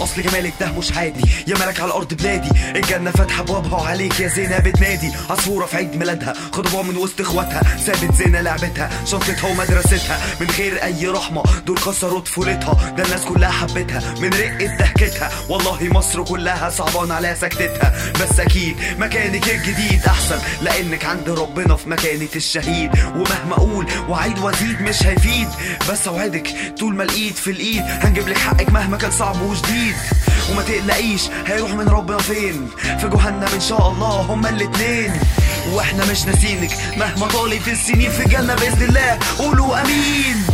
اصل جمالك ده مش عادي يا ملك على ارض بلادي الجنه فاتحه ابوابها وعليك يا زينه بتنادي عصفوره في عيد ميلادها خطبها من وسط اخواتها سابت زينه لعبتها شنطتها ومدرستها من غير اي رحمه دول كسروا طفولتها ده الناس كلها حبتها من رقه ضحكتها والله مصر كلها صعبان عليها سكتتها بس اكيد مكانك الجديد احسن لانك عند ربنا في مكانه الشهيد ومهما اقول وعيد وازيد مش هيفيد بس اوعدك طول ما الايد في الايد هنجيب لك حقك مهما كان صعب وجديد وما تقلقيش هيروح من ربنا فين في جهنم ان شاء الله هما الاتنين واحنا مش ناسينك مهما طالت السنين في الجنه باذن الله قولوا امين